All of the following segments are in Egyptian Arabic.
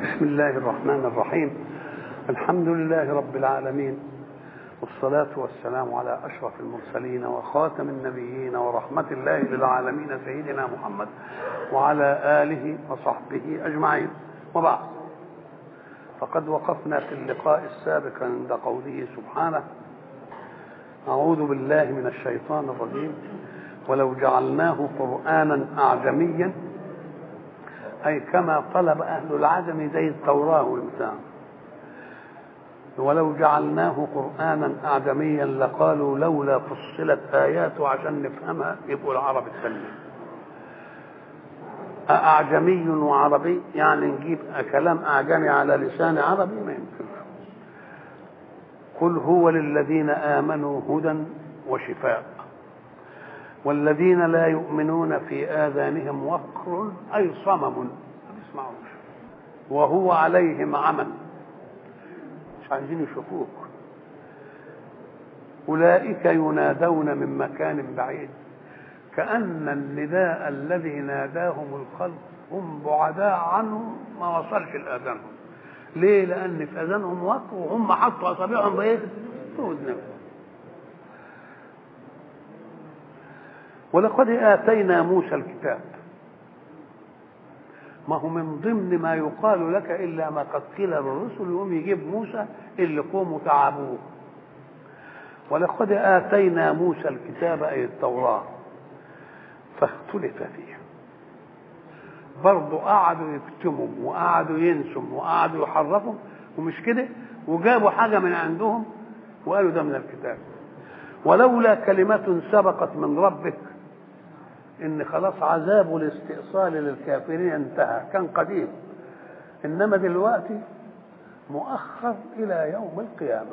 بسم الله الرحمن الرحيم الحمد لله رب العالمين والصلاة والسلام على أشرف المرسلين وخاتم النبيين ورحمة الله للعالمين سيدنا محمد وعلى آله وصحبه أجمعين وبعد فقد وقفنا في اللقاء السابق عند قوله سبحانه أعوذ بالله من الشيطان الرجيم ولو جعلناه قرآنا أعجميا أي كما طلب أهل العجم زي التوراة والبتاع ولو جعلناه قرآنا أعجميا لقالوا لولا فصلت آياته عشان نفهمها يبقوا العرب التانيين أعجمي وعربي يعني نجيب كلام أعجمي على لسان عربي ما يمكن قل هو للذين آمنوا هدى وشفاء والذين لا يؤمنون في آذانهم وقر أي صمم ما بيسمعوش وهو عليهم عمى مش عايزين يشوفوك أولئك ينادون من مكان بعيد كأن النداء الذي ناداهم الخلق هم بعداء عنه ما وصلش لآذانهم ليه؟ لأن في آذانهم وقر وهم حطوا أصابعهم بإيه؟ في ودنهم ولقد آتينا موسى الكتاب ما هو من ضمن ما يقال لك إلا ما قد قيل للرسل يقوم يجيب موسى اللي قوموا تعبوه ولقد آتينا موسى الكتاب أي التوراة فاختلف فيه برضه قعدوا يكتموا وقعدوا ينسوا وقعدوا يحرفوا ومش كده وجابوا حاجة من عندهم وقالوا ده من الكتاب ولولا كلمة سبقت من ربك ان خلاص عذاب الاستئصال للكافرين انتهى كان قديم انما دلوقتي مؤخر الى يوم القيامه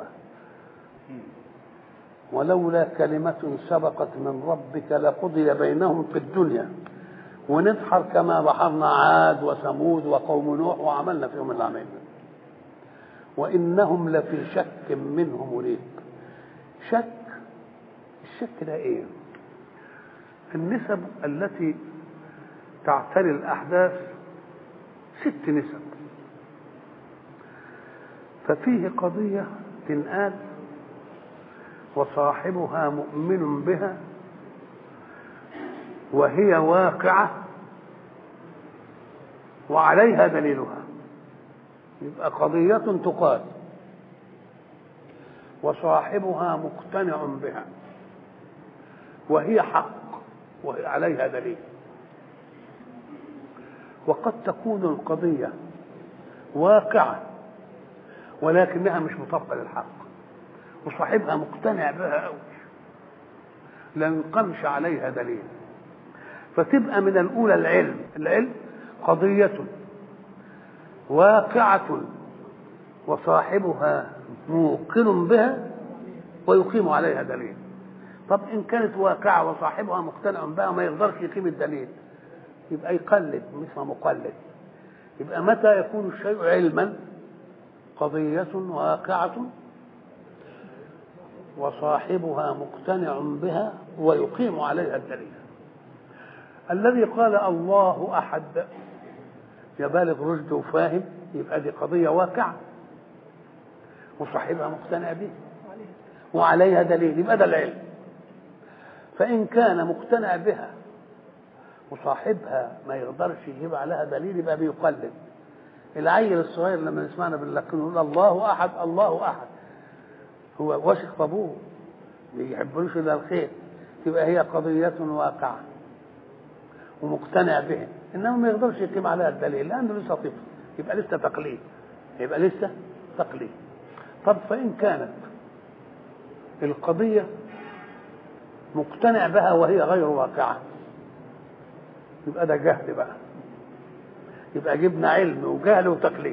ولولا كلمة سبقت من ربك لقضي بينهم في الدنيا ونبحر كما بحرنا عاد وثمود وقوم نوح وعملنا فيهم اللي عملنا وإنهم لفي شك منه مريب شك الشك ده ايه النسب التي تعتري الأحداث ست نسب ففيه قضية تنقال وصاحبها مؤمن بها وهي واقعة وعليها دليلها يبقى قضية تقال وصاحبها مقتنع بها وهي حق وهي عليها دليل وقد تكون القضية واقعة ولكنها مش مطابقة للحق وصاحبها مقتنع بها قوي لا ينقمش عليها دليل فتبقى من الأولى العلم العلم قضية واقعة وصاحبها موقن بها ويقيم عليها دليل طب ان كانت واقعه وصاحبها مقتنع بها ما يقدرش يقيم الدليل يبقى يقلد مثل مقلد يبقى متى يكون الشيء علما قضية واقعة وصاحبها مقتنع بها ويقيم عليها الدليل الذي قال الله أحد يبالغ رشد وفاهم يبقى دي قضية واقعة وصاحبها مقتنع به وعليها دليل يبقى ده العلم فإن كان مقتنع بها وصاحبها ما يقدرش يجيب عليها دليل يبقى بيقلد العيل الصغير لما يسمعنا باللقين يقول الله أحد الله أحد هو واثق في أبوه ما يحبلوش إلا الخير تبقى هي قضية واقعة ومقتنع بها إنما ما يقدرش يقيم عليها الدليل لأنه لسه طفل يبقى لسه تقليد يبقى لسه تقليد طب فإن كانت القضية مقتنع بها وهي غير واقعة يبقى ده جهل بقى يبقى جبنا علم وجهل وتقليد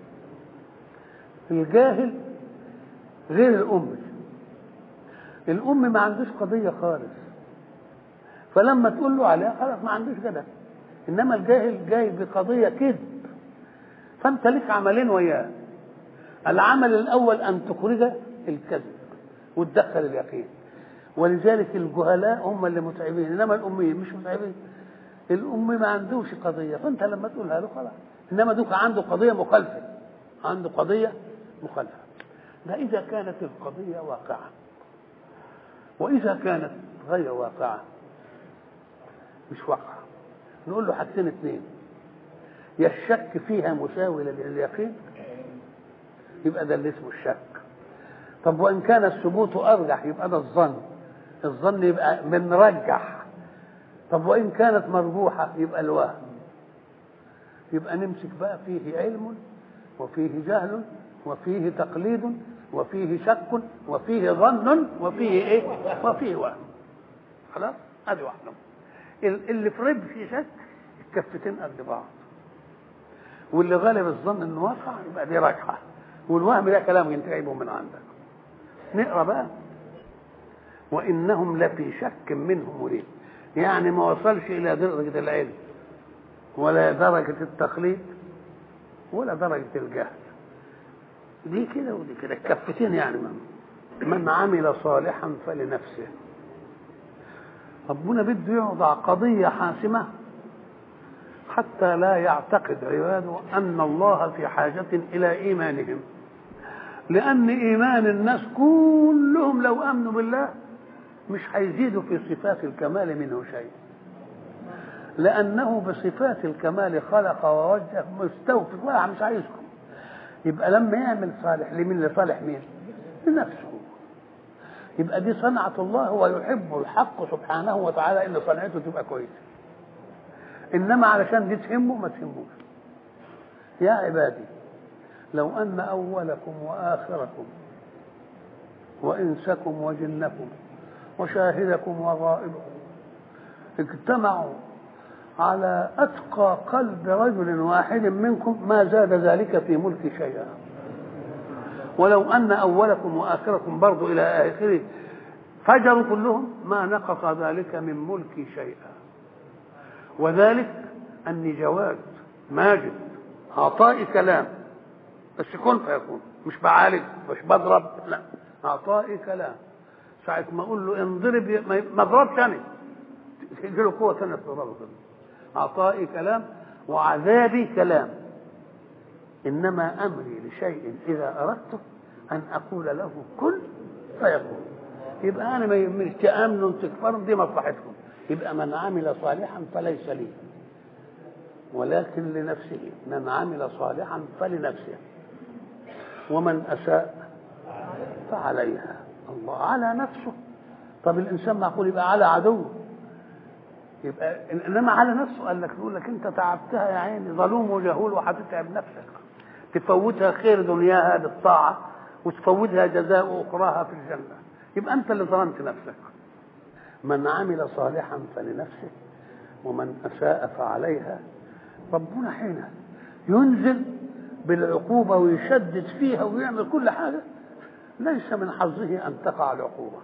الجاهل غير الأم الأم ما عندوش قضية خالص فلما تقول له عليها خلاص ما عندوش كده إنما الجاهل جاي بقضية كذب فأنت لك عملين وياه العمل الأول أن تخرج الكذب وتدخل اليقين ولذلك الجهلاء هم اللي متعبين انما الاميين مش متعبين الام ما عندوش قضيه فانت لما تقولها له خلاص انما دوك عنده قضيه مخالفه عنده قضيه مخالفه ده اذا كانت القضيه واقعه واذا كانت غير واقعه مش واقعه نقول له حاجتين اثنين يا الشك فيها مساوي لليقين يبقى ده اللي اسمه الشك طب وان كان الثبوت ارجح يبقى ده الظن الظن يبقى بنرجح طب وان كانت مرجوحه يبقى الوهم يبقى نمسك بقى فيه علم وفيه جهل وفيه تقليد وفيه شك وفيه ظن وفيه ايه وفيه وهم خلاص ادي واحده اللي في رب فيه شك الكفتين قد بعض واللي غالب الظن انه واقع يبقى دي راجحه والوهم ده كلام انت جايبه من عندك نقرا بقى وانهم لفي شك منه مريب يعني ما وصلش الى درجه العلم ولا درجه التقليد ولا درجه الجهل دي كده ودي كده الكفتين يعني من من عمل صالحا فلنفسه ربنا بده يوضع قضيه حاسمه حتى لا يعتقد عباده ان الله في حاجه الى ايمانهم لان ايمان الناس كلهم لو امنوا بالله مش هيزيدوا في صفات الكمال منه شيء لانه بصفات الكمال خلق ووجه مستوفي الله مش عايزكم يبقى لما يعمل صالح لمين لصالح مين لنفسه يبقى دي صنعة الله هو يحب الحق سبحانه وتعالى ان صنعته تبقى كويسه انما علشان دي تهمه ما تهموش يا عبادي لو ان اولكم واخركم وانسكم وجنكم وشاهدكم وغائبكم اجتمعوا على اتقى قلب رجل واحد منكم ما زاد ذلك في ملك شيئا ولو ان اولكم واخركم برضو الى اخره فجروا كلهم ما نقص ذلك من ملكي شيئا وذلك اني جواد ماجد عطائي كلام بس كن فيكون مش بعالج مش بضرب لا عطائي كلام ساعة ما اقول له انضرب ما اضربش انا تجي له قوة ثانية تضربه كده عطائي كلام وعذابي كلام انما امري لشيء اذا اردته ان اقول له كن فيكون يبقى انا ما يهمنيش تامنوا تكفروا دي مصلحتكم يبقى من عمل صالحا فليس لي ولكن لنفسه من عمل صالحا فلنفسه ومن اساء فعليها الله على نفسه طب الانسان معقول يبقى على عدو يبقى انما على نفسه قال لك يقول لك انت تعبتها يا عيني ظلوم وجهول وهتتعب نفسك تفوتها خير دنياها بالطاعه وتفوتها جزاء اخراها في الجنه يبقى انت اللي ظلمت نفسك من عمل صالحا فلنفسه ومن اساء فعليها ربنا حين ينزل بالعقوبه ويشدد فيها ويعمل كل حاجه ليس من حظه ان تقع العقوبه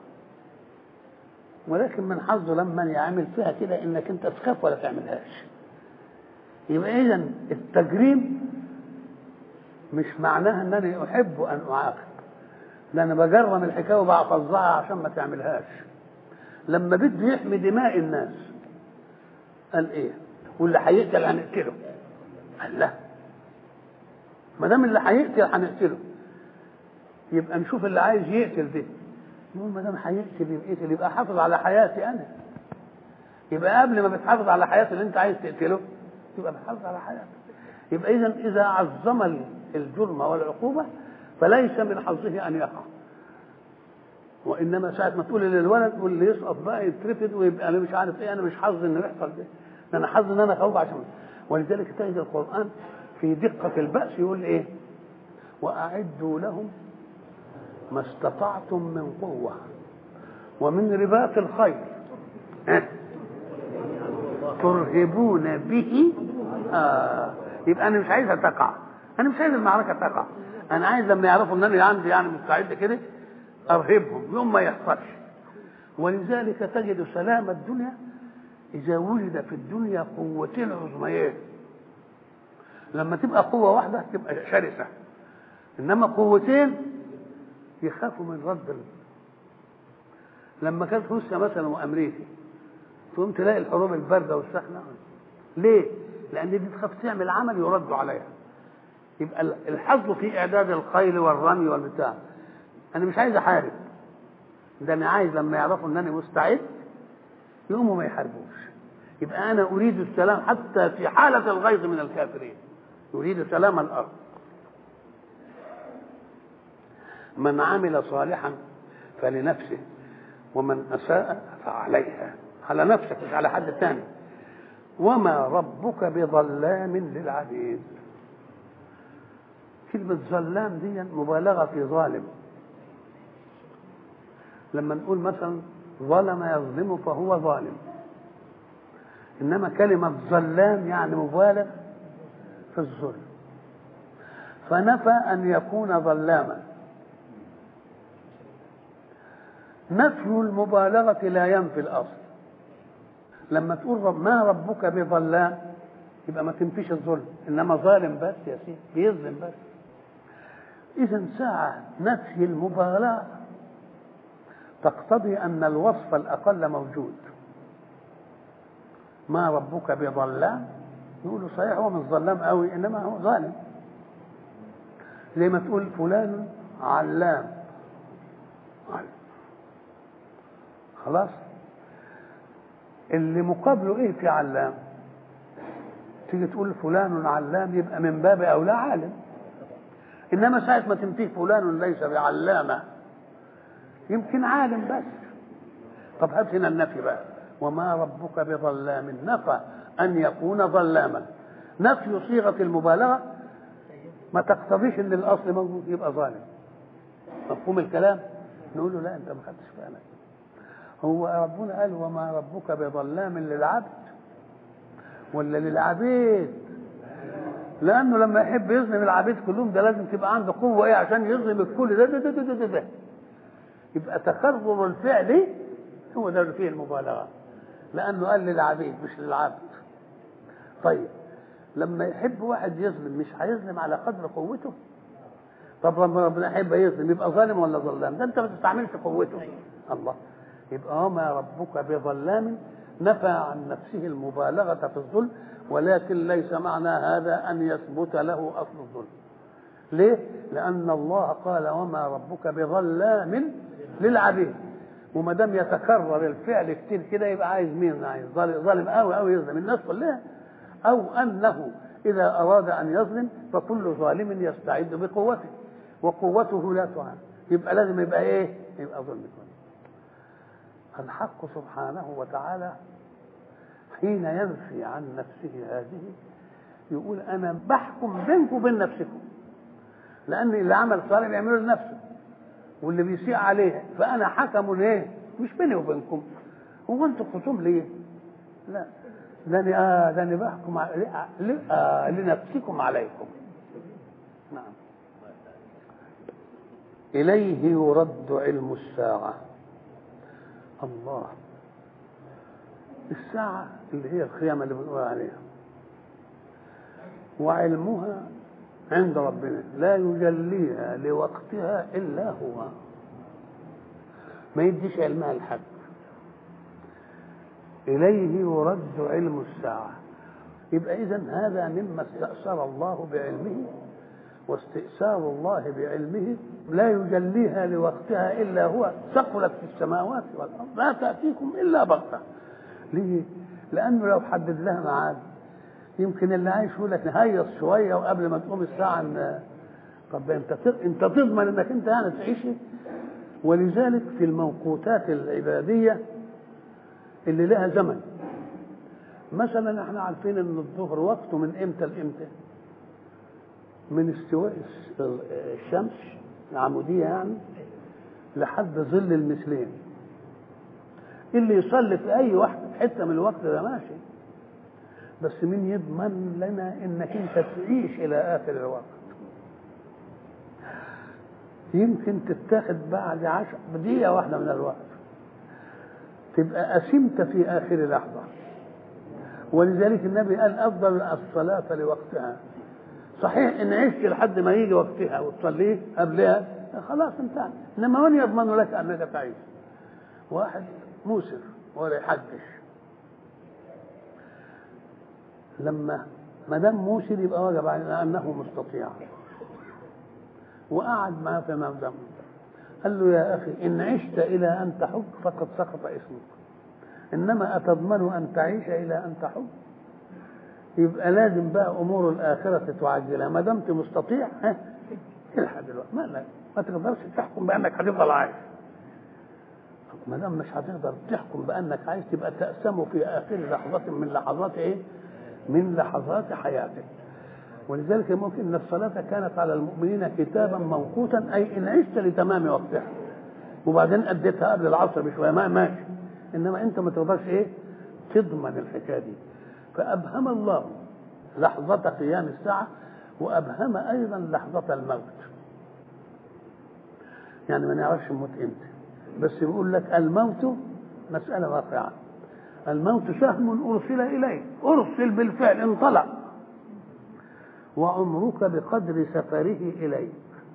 ولكن من حظه لما يعمل فيها كده انك انت تخاف ولا تعملهاش يبقى اذا التجريم مش معناها انني احب ان اعاقب ده انا بجرم الحكايه وبحفظها عشان ما تعملهاش لما بده يحمي دماء الناس قال ايه واللي هيقتل هنقتله قال لا ما دام اللي هيقتل هنقتله يبقى نشوف اللي عايز يقتل ده يقول ما دام هيقتل يقتل يبقى حافظ على حياتي انا يبقى قبل ما بتحافظ على حياه اللي انت عايز تقتله يبقى بتحافظ على حياتك يبقى اذا اذا عظم الجرم والعقوبه فليس من حظه ان يقع وانما ساعه ما تقول للولد واللي يسقط بقى يترفد ويبقى انا مش عارف ايه انا مش حظ ان يحصل ده انا حظ ان انا خوف عشان ولذلك تجد القران في دقه الباس يقول ايه واعدوا لهم ما استطعتم من قوه ومن رباط الخير ترهبون به آه يبقى انا مش عايزها تقع انا مش عايز المعركه تقع انا عايز لما يعرفوا ان انا عندي يعني مستعد كده ارهبهم يوم ما يحصلش ولذلك تجد سلام الدنيا اذا وجد في الدنيا قوتين عظميين لما تبقى قوه واحده تبقى شرسه انما قوتين يخافوا من رد لما كانت روسيا مثلا وامريكا تقوم تلاقي الحروب البارده والسخنه ليه؟ لان دي تخاف تعمل عمل يرد عليها يبقى الحظ في اعداد الخيل والرمي والبتاع انا مش عايز احارب ده انا عايز لما يعرفوا ان انا مستعد يقوموا ما يحاربوش يبقى انا اريد السلام حتى في حاله الغيظ من الكافرين يريد سلام الارض من عمل صالحا فلنفسه ومن اساء فعليها على نفسك مش على حد تاني وما ربك بظلام للعبيد كلمة ظلام دي مبالغة في ظالم لما نقول مثلا ظلم يظلم فهو ظالم إنما كلمة ظلام يعني مبالغ في الظلم فنفى أن يكون ظلاما نفي المبالغة لا ينفي الأصل لما تقول رب ما ربك بظلام يبقى ما تنفيش الظلم انما ظالم بس يا سيدي بيظلم بس اذا ساعه نفي المبالغه تقتضي ان الوصف الاقل موجود ما ربك بظلام يقولوا صحيح هو مش ظلام قوي انما هو ظالم زي ما تقول فلان علام خلاص اللي مقابله ايه في علام تيجي تقول فلان علام يبقى من باب اولى عالم انما ساعه ما تنتهي فلان ليس بعلامه يمكن عالم بس طب هات هنا النفي بقى وما ربك بظلام نفى ان يكون ظلاما نفي صيغه المبالغه ما تقتضيش ان الاصل موجود يبقى ظالم مفهوم الكلام نقول له لا انت ما خدتش بالك هو ربنا قال وما ربك بظلام للعبد ولا للعبيد لانه لما يحب يظلم العبيد كلهم ده لازم تبقى عنده قوه ايه عشان يظلم الكل ده ده ده ده, ده, ده, ده. يبقى تكرر الفعل هو ده اللي فيه المبالغه لانه قال للعبيد مش للعبد طيب لما يحب واحد يظلم مش هيظلم على قدر قوته طب لما ربنا يحب يظلم يبقى ظالم ولا ظلام ده انت ما تستعملش قوته الله يبقى وما ربك بظلام نفى عن نفسه المبالغة في الظلم ولكن ليس معنى هذا أن يثبت له أصل الظلم ليه؟ لأن الله قال وما ربك بظلام للعبيد وما دام يتكرر الفعل كتير كده يبقى عايز مين عايز ظالم قوي قوي يظلم الناس كلها أو أنه إذا أراد أن يظلم فكل ظالم يستعد بقوته وقوته لا تعان يبقى لازم يبقى إيه؟ يبقى ظلم كله الحق سبحانه وتعالى حين ينفي عن نفسه هذه يقول انا بحكم بينكم وبين نفسكم لان اللي عمل صالح بيعمله لنفسه واللي بيسيء عليه فانا حكم ايه مش بيني وبينكم هو انتوا خصوم ليه لا لاني اه لاني بحكم آه لنفسكم عليكم نعم اليه يرد علم الساعه الله الساعة اللي هي القيامة اللي بنقول عليها وعلمها عند ربنا لا يجليها لوقتها إلا هو ما يديش علمها لحد إليه يرد علم الساعة يبقى إذا هذا مما استأثر الله بعلمه واستئثار الله بعلمه لا يجليها لوقتها الا هو ثقلت في السماوات والارض لا تاتيكم الا بغته ليه؟ لانه لو حدد لها ميعاد يمكن اللي عايش يقول لك نهيص شويه وقبل ما تقوم الساعه ان طب انت انت تضمن انك انت يعني تعيش ولذلك في الموقوتات العباديه اللي لها زمن مثلا احنا عارفين ان الظهر وقته من امتى لامتى من استواء الشمس العمودية يعني لحد ظل المثلين اللي يصلي في أي واحدة في حتة من الوقت ده ماشي بس مين يضمن لنا انك انت تعيش الى اخر الوقت يمكن تتاخد بعد عشر دقيقة واحدة من الوقت تبقى أسمت في آخر لحظة ولذلك النبي قال أفضل الصلاة لوقتها صحيح ان عشت لحد ما يجي وقتها وتصليه قبلها خلاص انتهى انما من يضمن لك انك تعيش واحد موسر ولا يحجش لما ما دام موسر يبقى وجب علينا انه مستطيع وقعد معاه في مقدم قال له يا اخي ان عشت الى ان تحج فقد سقط اسمك انما اتضمن ان تعيش الى ان تحج يبقى لازم بقى امور الاخره تعجلها ما دمت مستطيع ها الحق دلوقتي ما لا ما تقدرش تحكم بانك هتفضل عايش ما دام مش هتقدر تحكم بانك عايش تبقى تأسم في اخر لحظة من لحظات ايه؟ من لحظات حياتك ولذلك ممكن ان الصلاة كانت على المؤمنين كتابا موقوتا اي ان عشت لتمام وقتها وبعدين اديتها قبل العصر بشويه ما ماشي انما انت ما تقدرش ايه؟ تضمن الحكايه دي فابهم الله لحظة قيام الساعة وابهم ايضا لحظة الموت يعني ما نعرفش نموت امتى بس بيقول لك الموت مسألة واقعة الموت سهم أرسل إليك أرسل بالفعل انطلق وعمرك بقدر سفره إليك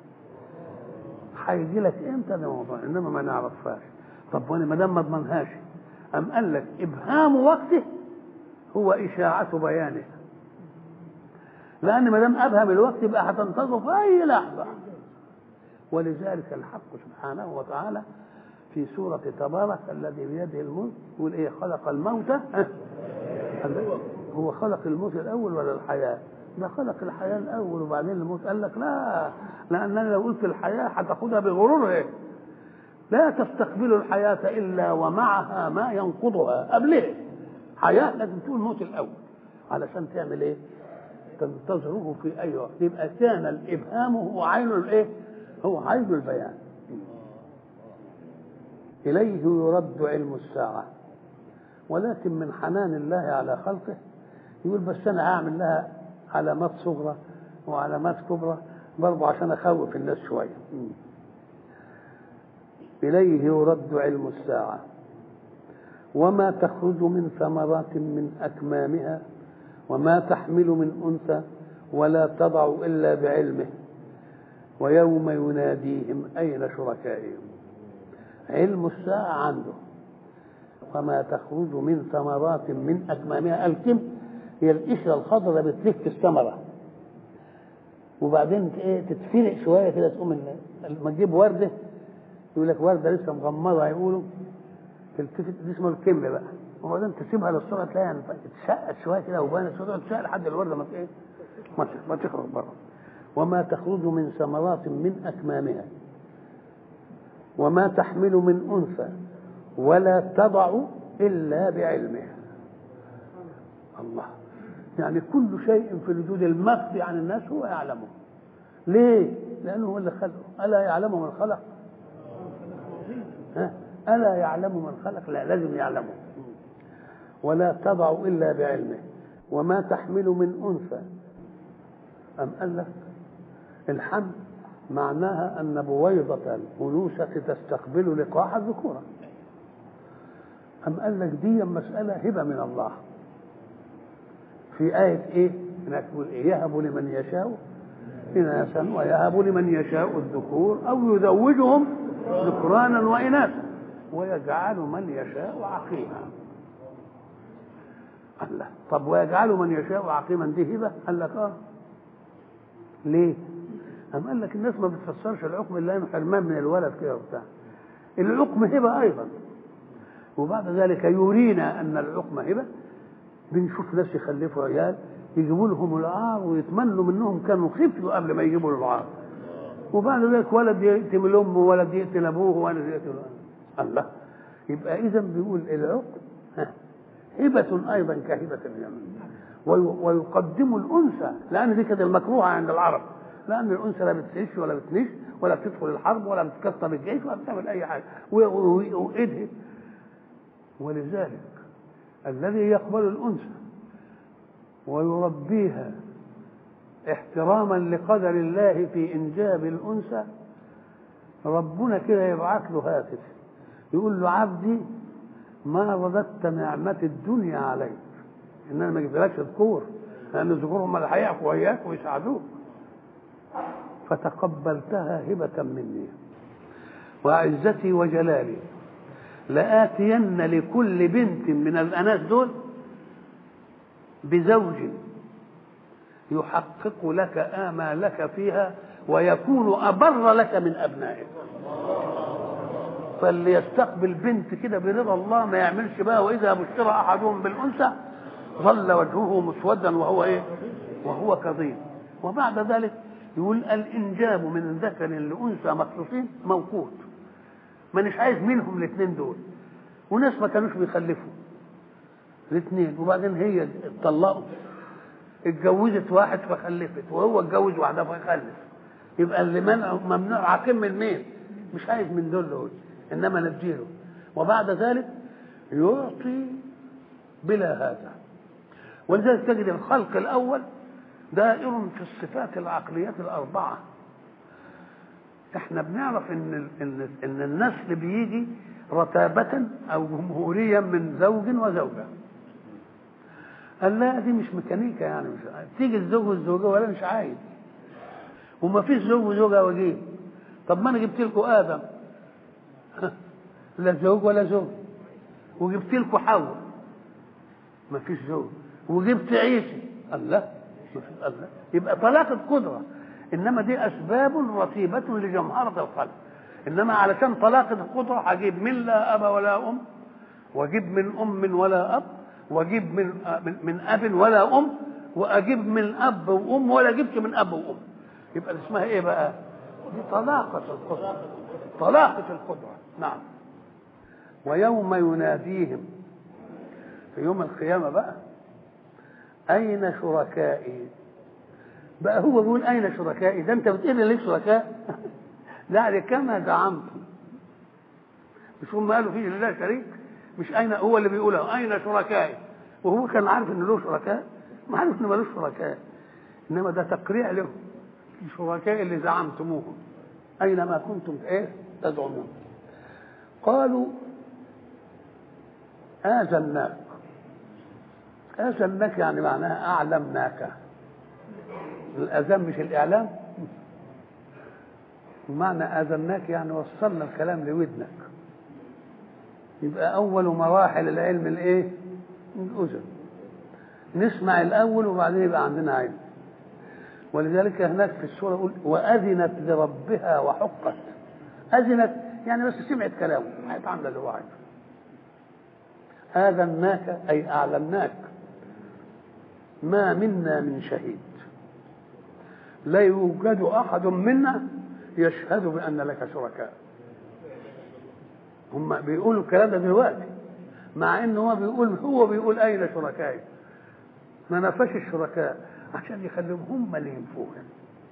هيجي لك امتى ده موضوع انما ما نعرفهاش طب وانا ما دام ما اضمنهاش ام قال لك ابهام وقته هو اشاعه بيانه لان ما دام ابهم الوقت يبقى هتنتظر في اي لحظه ولذلك الحق سبحانه وتعالى في سورة تبارك الذي بيده الملك يقول ايه خلق الموت هو خلق الموت الاول ولا الحياة؟ ده خلق الحياة الاول وبعدين الموت قال لك لا لانني لو قلت الحياة هتاخدها بغرور ايه؟ لا تستقبل الحياة الا ومعها ما ينقضها قبلها حياة لازم تقول موت الاول علشان تعمل ايه؟ تنتظره في اي وقت يبقى كان الابهام هو عين الايه؟ هو عين البيان إليه يرد علم الساعة ولكن من حنان الله على خلقه يقول بس أنا هعمل لها علامات صغرى وعلامات كبرى برضه عشان أخوف الناس شوية إليه يرد علم الساعة وما تخرج من ثمرات من أكمامها وما تحمل من أنثى ولا تضع إلا بعلمه ويوم يناديهم أين شركائهم علم الساعة عنده وما تخرج من ثمرات من أكمامها الكم هي القشرة الخضراء بتلف الثمرة وبعدين ايه تتفرق شوية كده تقوم لما تجيب وردة يقول لك وردة لسه مغمضة يقولوا تلتفت دي اسمه الكم بقى وبعدين تسيبها للصبح تلاقيها اتشقت شوية كده وبانت شوية تشق لحد الوردة ما ايه ما تخرج بره وما تخرج من ثمرات من أكمامها وما تحمل من أنثى ولا تضع إلا بعلمه الله يعني كل شيء في الوجود المخفي عن الناس هو يعلمه ليه؟ لأنه هو اللي خلقه ألا يعلم من خلق؟ ها؟ ألا يعلم من خلق؟ لا لازم يعلمه ولا تضع إلا بعلمه وما تحمل من أنثى أم قال لك الحمل معناها أن بويضة الأنوثة تستقبل لقاح الذكورة أم قال لك دي مسألة هبة من الله في آية إيه؟ هناك تقول إيه؟ يهب لمن يشاء إناثا ويهب لمن يشاء الذكور أو يزوجهم ذكرانا وإناثا ويجعل من يشاء عقيما الله طب ويجعل من يشاء عقيما دي هبة قال لك اه ليه أم قال لك الناس ما بتفسرش العقم الا انه حرمان من الولد كده وبتاع العقم هبه ايضا وبعد ذلك يرينا ان العقم هبه بنشوف ناس يخلفوا عيال يجيبوا لهم العار ويتمنوا منهم كانوا خفوا قبل ما يجيبوا له العار وبعد ذلك ولد يقتل امه وولد يقتل ابوه ولد يقتل الله يبقى اذا بيقول العقم هبة ايضا كهبة اليمين ويقدم الانثى لان دي كانت المكروهه عند العرب لان الانثى لا بتعيش ولا بتنش ولا بتدخل الحرب ولا بتكسر الجيش ولا بتعمل اي حاجه وايدها ولذلك الذي يقبل الانثى ويربيها احتراما لقدر الله في انجاب الانثى ربنا كده يبعث له هاتف يقول له عبدي ما رددت نعمة الدنيا عليك ان انا ما جبتلكش ذكور لان الذكور هم اللي هيعفوا وياك ويساعدوك فتقبلتها هبة مني وعزتي وجلالي لآتين لكل بنت من الأناس دول بزوج يحقق لك آمالك فيها ويكون أبر لك من أبنائك فاللي يستقبل بنت كده برضا الله ما يعملش بقى وإذا بشر أحدهم بالأنثى ظل وجهه مسودا وهو إيه وهو كظيم وبعد ذلك يقول الإنجاب من ذكر لأنثى مخلوقين موقوت مانيش عايز منهم الاثنين دول وناس ما كانوش بيخلفوا الاثنين وبعدين هي اتطلقوا اتجوزت واحد فخلفت وهو اتجوز واحده فخلف يبقى اللي منع ممنوع عاقم من مين؟ مش عايز من دول دول انما نديله وبعد ذلك يعطي بلا هذا ولذلك تجد الخلق الاول دائر في الصفات العقليات الاربعه احنا بنعرف ان ان ان النسل بيجي رتابة او جمهوريا من زوج وزوجة قال لا دي مش ميكانيكا يعني مش عايز. تيجي الزوج والزوجة ولا مش عايز وما فيش زوج وزوجة وجيه طب ما انا جبت لكم ادم لا زوج ولا زوج وجبت لكم حواء ما فيش زوج وجبت عيسى الله ما فيش الله يبقى طلاقة قدرة انما دي اسباب رتيبة لجمهرة الخلق انما علشان طلاقة القدرة هجيب من لا اب ولا ام واجيب من ام ولا اب واجيب من من, من اب ولا ام واجيب من اب وام ولا جبت من اب وام يبقى اسمها ايه بقى دي طلاقة القدرة طلاقة القدرة نعم ويوم يناديهم في يوم القيامة بقى أين شركائي بقى هو بيقول أين شركائي ده أنت بتقول لي ليك شركاء لا كما زعمتم مش هم قالوا فيه لله شريك مش أين هو اللي بيقولها أين شركائي وهو كان عارف إن له شركاء ما عارف إن ملوش شركاء إنما ده تقريع له الشركاء اللي زعمتموهم أينما كنتم إيه تزعمون قالوا آذناك آذناك يعني معناها أعلمناك الأذان مش الإعلام ومعنى آذناك يعني وصلنا الكلام لودنك يبقى أول مراحل العلم الإيه؟ الأذن نسمع الأول وبعدين يبقى عندنا علم ولذلك هناك في السورة يقول وأذنت لربها وحقت أذنت يعني بس سمعت كلامه ما عاملة اللي هو عايزه آذناك أي أعلمناك ما منا من شهيد لا يوجد أحد منا يشهد بأن لك شركاء هم بيقولوا الكلام ده دلوقتي مع ان هو بيقول هو بيقول اين شركائي ما نفاش الشركاء عشان يخليهم هم اللي ينفوها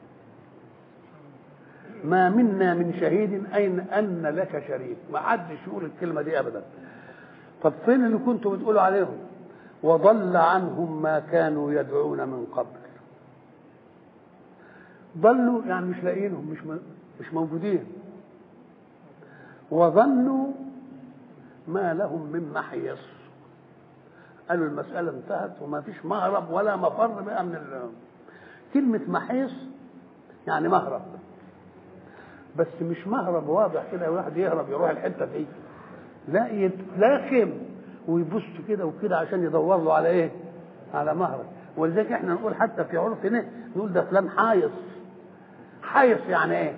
ما منا من شهيد اين ان لك شريك ما حدش يقول الكلمه دي ابدا طب فين اللي كنتوا بتقولوا عليهم وضل عنهم ما كانوا يدعون من قبل ضلوا يعني مش لاقيينهم مش مش موجودين وظنوا ما لهم من محيص قالوا المسألة انتهت وما فيش مهرب ولا مفر بقى من ال... كلمة محيص يعني مهرب بس مش مهرب واضح كده واحد يهرب يروح الحتة دي لا يتلاكم ويبص كده وكده عشان يدور له على ايه؟ على مهرب ولذلك احنا نقول حتى في عرفنا نقول ده فلان حايص حايص يعني ايه؟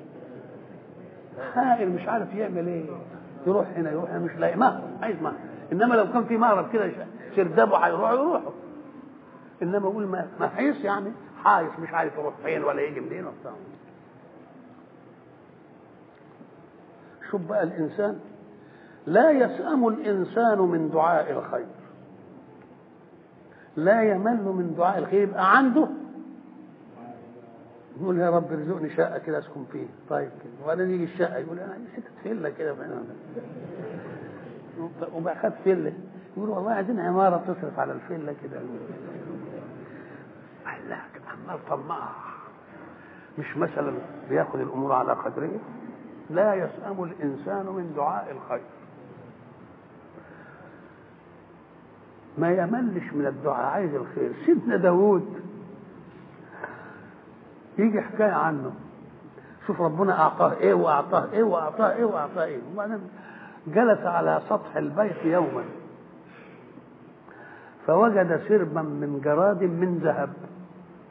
حائر مش عارف يعمل ايه يروح هنا يروح هنا مش لاقي مهرب عايز مهرب انما لو كان في مهرب كده سردابه هيروح يروحوا انما اقول محيص يعني حايص مش عارف يروح فين ولا يجي منين وبتاع شوف بقى الانسان لا يسأم الانسان من دعاء الخير لا يمل من دعاء الخير يبقى عنده يقول يا رب ارزقني شقه كده اسكن فيها طيب كده وبعدين يجي الشقه يقول انا عايز حته فيلا كده وبقى خد فيلا يقول والله عايزين عماره تصرف على الفيلا كده لا عمال طماع مش مثلا بياخد الامور على قدره لا يسأم الانسان من دعاء الخير ما يملش من الدعاء عايز الخير سيدنا داوود يجي حكايه عنه شوف ربنا اعطاه ايه واعطاه ايه واعطاه ايه واعطاه ايه وبعدين جلس على سطح البيت يوما فوجد سربا من جراد من ذهب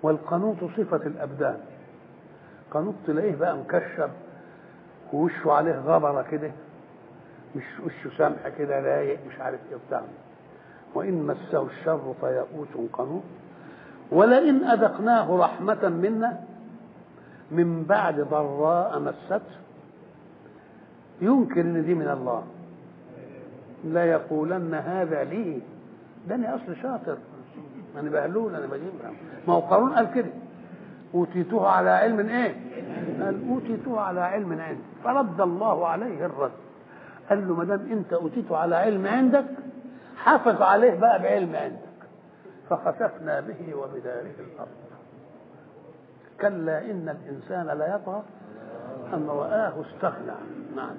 والقنوط صفة الأبدان قانوط تلاقيه بقى مكشر ووشه عليه غبرة كده مش وشه سمح كده رايق مش عارف ايه بتاع وإن مسه الشر فيئوس قنوط ولئن أذقناه رحمة منا من بعد ضراء مسته ينكر ان دي من الله لا يقولن هذا لي ده انا اصل شاطر انا بهلول انا بجيبها ما هو قارون قال كده اوتيتوه على علم ايه قال اوتيتوه على علم عندي فرد الله عليه الرد قال له ما دام انت اوتيته على علم عندك حافظ عليه بقى بعلم عندك فخسفنا به وبداره الارض كلا ان الانسان ليطغى ان رآه استغنى نعم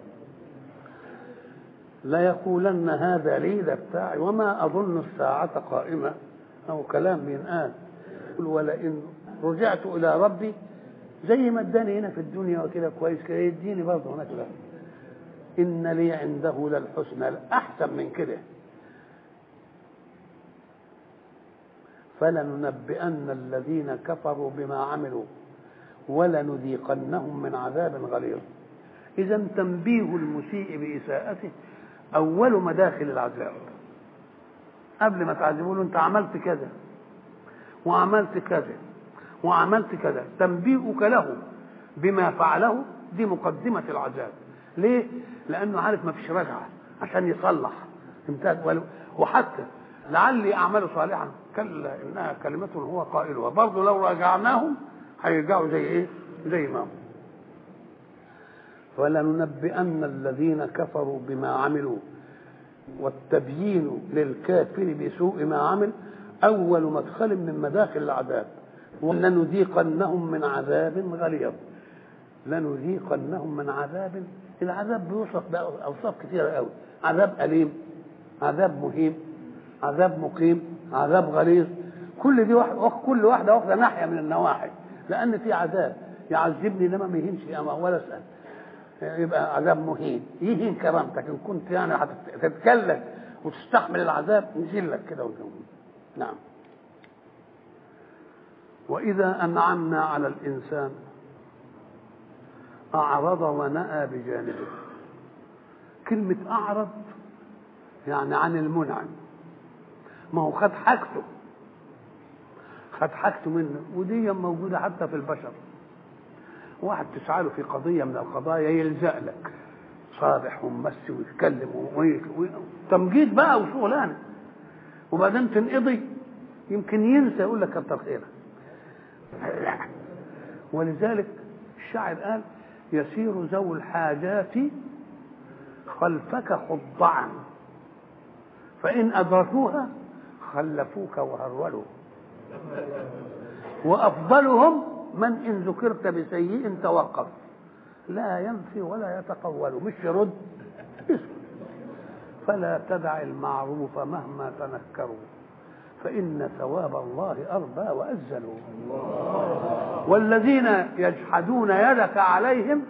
ليقولن هذا لي ده بتاعي وما اظن الساعه قائمه او كلام بينقال يقول ولئن رجعت الى ربي زي ما اداني هنا في الدنيا وكده كويس كده يديني برضه هناك لا ان لي عنده للحسنى احسن من كده فلننبئن الذين كفروا بما عملوا ولنذيقنهم من عذاب غليظ اذا تنبيه المسيء باساءته اول مداخل العذاب قبل ما تعذبوا له انت عملت كذا وعملت كذا وعملت كذا تنبيهك له بما فعله دي مقدمة العذاب ليه؟ لأنه عارف ما فيش رجعة عشان يصلح انتهت وحتى لعلي أعمل صالحا كلا إنها كلمة هو قائلها برضه لو راجعناهم هيرجعوا زي إيه؟ زي ما هم ولننبئن الذين كفروا بما عملوا والتبيين للكافر بسوء ما عمل أول مدخل من مداخل العذاب ولنذيقنهم من عذاب غليظ لنذيقنهم من عذاب العذاب بيوصف بأوصاف كثيرة قوي عذاب أليم عذاب مهيم عذاب مقيم عذاب غليظ كل دي واحد كل واحدة واخدة ناحية من النواحي لأن في عذاب يعذبني لما ما يهينش ولا أسأل يبقى عذاب مهين يهين كرامتك إن كنت يعني هتتكلم وتستحمل العذاب نزل لك كده نعم وإذا أنعمنا على الإنسان أعرض ونأى بجانبه كلمة أعرض يعني عن المنعم ما هو خد حاجته خد حاجته منه ودي موجودة حتى في البشر واحد تسعى له في قضية من القضايا يلزق لك صابح وممسي ويتكلم تمجيد بقى وشغلانه وبعدين تنقضي يمكن ينسى يقول لك كتر خيرك ولذلك الشاعر قال يسير ذو الحاجات خلفك خضعا فإن أدركوها خلفوك وهرولوا وأفضلهم من إن ذكرت بسيء توقف لا ينفي ولا يتقول مش يرد فلا تدع المعروف مهما تنكروا فإن ثواب الله أربى وأجل والذين يجحدون يدك عليهم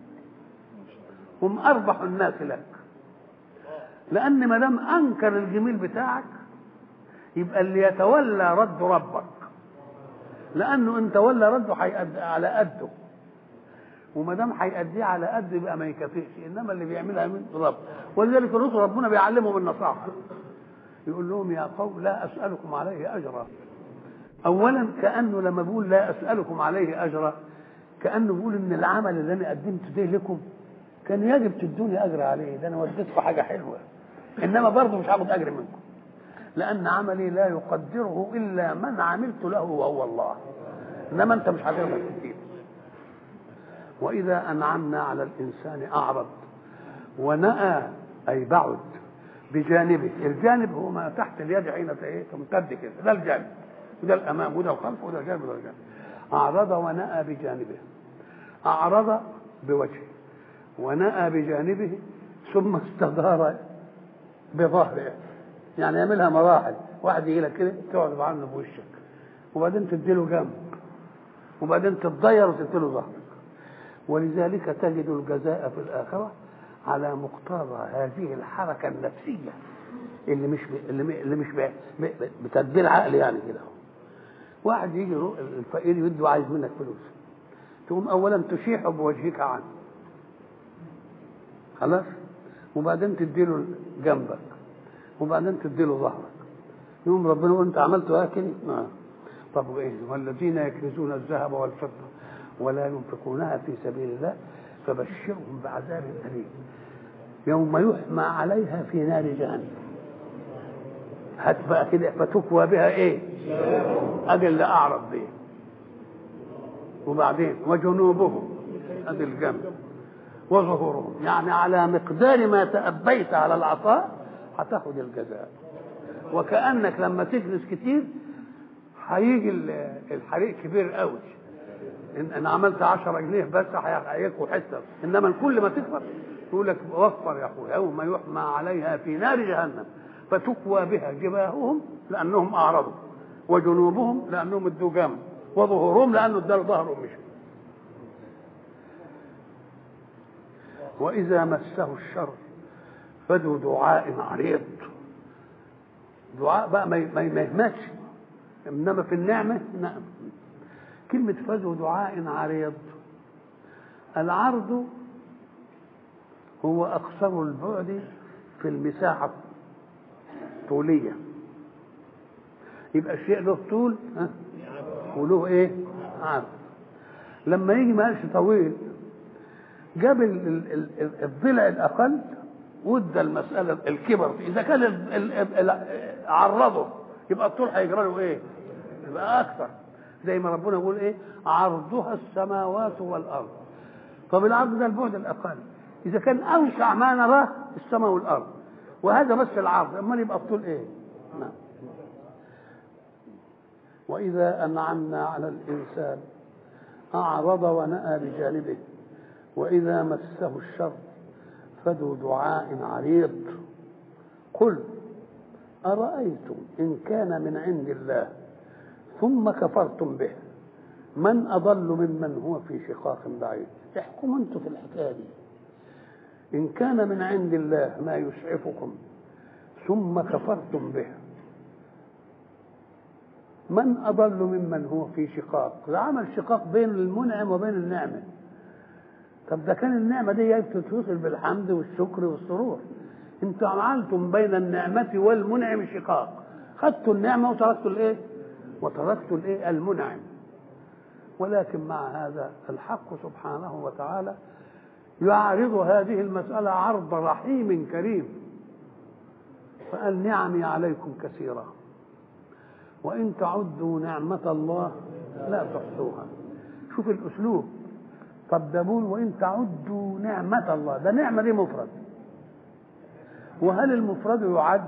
هم أربح الناس لك لأن ما دام أنكر الجميل بتاعك يبقى اللي يتولى رد ربك لأنه إن تولى رده هيأدي على قده وما دام هيأديه على قده يبقى ما يكافئش إنما اللي بيعملها من رب ولذلك الرسل ربنا بيعلمهم النصاحة يقول لهم يا قوم لا أسألكم عليه أجرا أولا كأنه لما بيقول لا أسألكم عليه أجرا كأنه بيقول إن العمل اللي أنا قدمته ده لكم كان يجب تدوني أجر عليه ده أنا وديتكم حاجة حلوة إنما برضه مش هاخد أجر منكم لأن عملي لا يقدره إلا من عملت له وهو الله إنما أنت مش هتقدر تجيب وإذا أنعمنا على الإنسان أعرض ونأى أي بعد بجانبه الجانب هو ما تحت اليد حين تمتد كده ده الجانب وده الامام وده الخلف وده الجانب وده الجانب اعرض ونأى بجانبه اعرض بوجهه ونأى بجانبه ثم استدار بظهره يعني يعملها مراحل واحد يجي لك كده تقعد عنه بوشك وبعدين تديله جنب وبعدين تتضير وتديله ظهرك ولذلك تجد الجزاء في الاخره على مقتضى هذه الحركة النفسية اللي مش ب... اللي مش ب... بتدبير عقل يعني كده واحد يجي الفقير يده عايز منك فلوس تقوم اولا تشيح بوجهك عنه خلاص وبعدين تديله جنبك وبعدين تديله ظهرك يوم ربنا يقول انت عملت هكذا نعم طب وايه والذين يكنزون الذهب والفضه ولا ينفقونها في سبيل الله فبشرهم بعذاب اليم يوم يحمى عليها في نار جهنم هات بقى كده فتكوى بها ايه ادي اللي اعرض بيه وبعدين وجنوبهم ادي الجنب وظهورهم يعني على مقدار ما تأبيت على العطاء هتاخد الجزاء وكأنك لما تكنس كتير هيجي الحريق كبير قوي ان انا عملت 10 جنيه بس هياكل حته انما كل ما تكبر يقول لك وفر يا اخويا يوم يحمى عليها في نار جهنم فتكوى بها جباههم لانهم اعرضوا وجنوبهم لانهم ادوا جنب وظهورهم لانه ادوا ظهرهم مش واذا مسه الشر فذو دعاء عريض دعاء بقى ما يهمتش انما في النعمه نعم كلمه فذو دعاء عريض العرض هو اقصر البعد في المساحه طوليه يبقى الشيء له طول ها وله ايه عرض لما يجي ما قالش طويل جاب الضلع الاقل وادى المساله الكبر اذا كان ال ال ال عرضه يبقى الطول هيجرى له ايه؟ يبقى اكثر زي ما ربنا يقول ايه؟ عرضها السماوات والارض طب العرض ده البعد الاقل اذا كان اوسع ما نراه السماء والارض وهذا بس العرض امال يبقى الطول ايه؟ نعم واذا انعمنا على الانسان اعرض ونأى بجانبه واذا مسه الشر فذو دعاء عريض قل أرأيتم إن كان من عند الله ثم كفرتم به من أضل ممن هو في شقاق بعيد احكموا أنتم في الحكاية دي إن كان من عند الله ما يسعفكم ثم كفرتم به من أضل ممن هو في شقاق ده عمل شقاق بين المنعم وبين النعمة طب ده كان النعمة دي تتصل بالحمد والشكر والسرور انتم عملتم بين النعمة والمنعم شقاق خدتوا النعمة وتركتوا الايه وتركتوا الايه المنعم ولكن مع هذا الحق سبحانه وتعالى يعرض هذه المسألة عرض رحيم كريم فقال نعمي عليكم كثيرة وإن تعدوا نعمة الله لا تحصوها شوف الأسلوب طب ده بول وإن تعدوا نعمة الله ده نعمة دي مفرد وهل المفرد يعد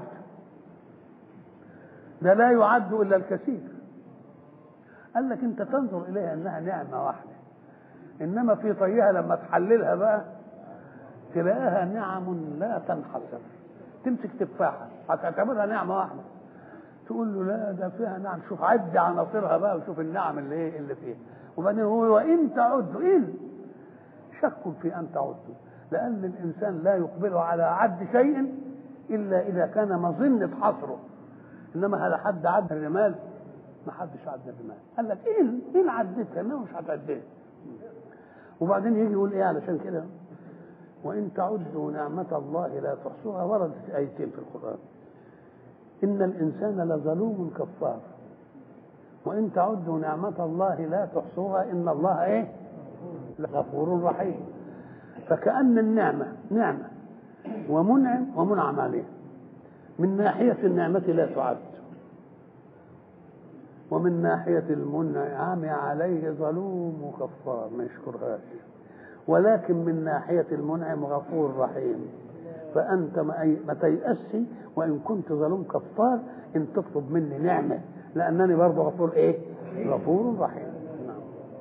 ده لا يعد إلا الكثير قال لك أنت تنظر إليها أنها نعمة واحدة إنما في طيها لما تحللها بقى تلاقيها نعم لا تنحصر تمسك تفاحة هتعتبرها نعمة واحدة تقول له لا ده فيها نعم شوف عد عناصرها بقى وشوف النعم اللي ايه اللي فيها وبعدين هو وان تعدوا ان شك في ان تعدوا لان الانسان لا يقبل على عد شيء الا اذا كان مظنه حصره انما هل حد عد الرمال ما حدش عد الرمال قال لك ايه ان عدتها انما مش هتعديها وبعدين يجي يقول ايه علشان كده وان تعدوا نعمه الله لا تحصوها وردت ايتين في القران إن الإنسان لظلوم كفار وإن تعدوا نعمة الله لا تحصوها إن الله إيه؟ لغفور رحيم فكأن النعمة نعمة ومنعم ومنعم عليه من ناحية النعمة لا تعد ومن ناحية المنعم عليه ظلوم وكفار ما يشكرهاش ولكن من ناحية المنعم غفور رحيم فأنت ما تيأسش وإن كنت ظلوم كفار إن تطلب مني نعمة لأنني برضه غفور إيه؟ غفور رحيم نعم.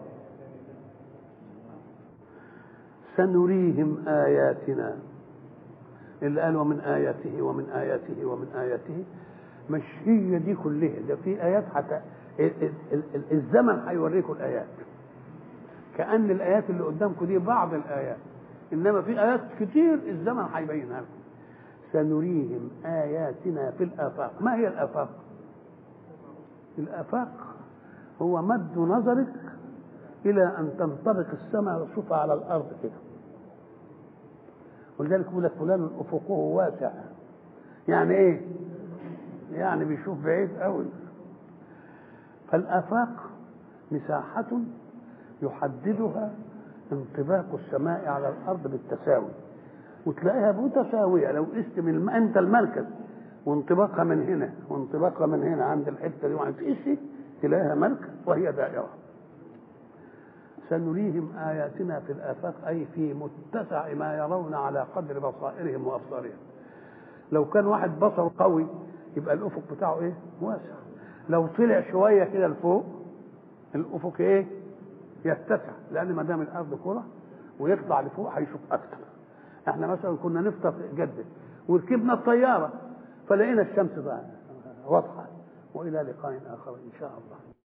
سنريهم آياتنا اللي قال ومن آياته ومن آياته ومن آياته مش هي دي كلها ده في آيات حتى الزمن هيوريكم الآيات كأن الآيات اللي قدامكم دي بعض الآيات انما في ايات كتير الزمن هيبينها لكم سنريهم اياتنا في الافاق ما هي الافاق الافاق هو مد نظرك الى ان تنطبق السماء وتشوفها على الارض كده ولذلك يقول لك فلان افقه واسع يعني ايه يعني بيشوف بعيد قوي فالافاق مساحه يحددها انطباق السماء على الارض بالتساوي وتلاقيها متساويه لو قست من الم... انت المركز وانطباقها من هنا وانطباقها من هنا عند الحته دي وهتقيسي تلاقيها مركز وهي دائره سنريهم آياتنا في الآفاق أي في متسع ما يرون على قدر بصائرهم وأبصارهم لو كان واحد بصره قوي يبقى الأفق بتاعه إيه؟ واسع لو طلع شوية كده لفوق الأفق إيه؟ يتسع لأن ما دام الأرض كرة ويطلع لفوق هيشوف أكتر احنا مثلا كنا نفطر في جدة وركبنا الطيارة فلقينا الشمس بقى واضحة وإلى لقاء آخر إن شاء الله